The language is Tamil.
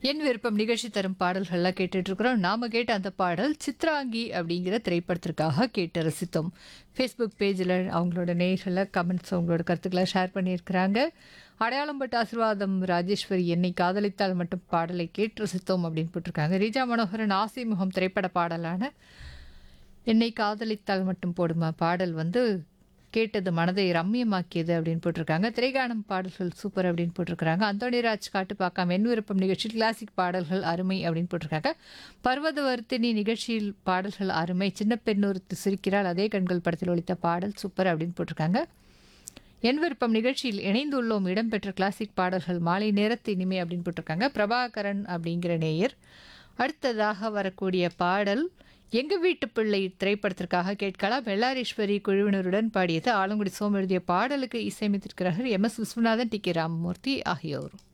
என் விருப்பம் நிகழ்ச்சி தரும் பாடல்கள்லாம் கேட்டுட்டு இருக்கிறோம் நாம கேட்ட அந்த பாடல் சித்ராங்கி அப்படிங்கிற திரைப்படத்திற்காக கேட்டு ரசித்தோம் ஃபேஸ்புக் பேஜில் அவங்களோட நேர்களை கமெண்ட்ஸ் அவங்களோட கருத்துக்களை ஷேர் பண்ணியிருக்கிறாங்க அடையாளம் பட்ட ஆசீர்வாதம் ராஜேஸ்வரி என்னை காதலித்தால் மட்டும் பாடலை கேட்டு ரசித்தோம் அப்படின்னு போட்டிருக்காங்க ரீஜா மனோகரன் ஆசை முகம் திரைப்பட பாடலான என்னை காதலித்தால் மட்டும் போடுமா பாடல் வந்து கேட்டது மனதை ரம்மியமாக்கியது அப்படின்னு போட்டிருக்காங்க திரைகானம் பாடல்கள் சூப்பர் அப்படின்னு போட்டிருக்காங்க அந்தோணிராஜ் காட்டு பார்க்காம என் விருப்பம் நிகழ்ச்சியில் கிளாசிக் பாடல்கள் அருமை அப்படின்னு போட்டிருக்காங்க பர்வதவர்த்தினி நிகழ்ச்சியில் பாடல்கள் அருமை சின்ன பெண் ஒருத்தி சிரிக்கிறாள் அதே கண்கள் படத்தில் ஒலித்த பாடல் சூப்பர் அப்படின்னு போட்டிருக்காங்க என் விருப்பம் நிகழ்ச்சியில் இணைந்துள்ளோம் இடம்பெற்ற கிளாசிக் பாடல்கள் மாலை நேரத்து இனிமை அப்படின்னு போட்டிருக்காங்க பிரபாகரன் அப்படிங்கிற நேயர் அடுத்ததாக வரக்கூடிய பாடல் எங்க வீட்டு பிள்ளை திரைப்படத்திற்காக கேட்கலாம் வெள்ளாரீஸ்வரி குழுவினருடன் பாடியது ஆலங்குடி சோம் எழுதிய பாடலுக்கு இசையமைத்திருக்கிறார்கள் M S Viswanathan T K Ramamoorthy ஆகியோர்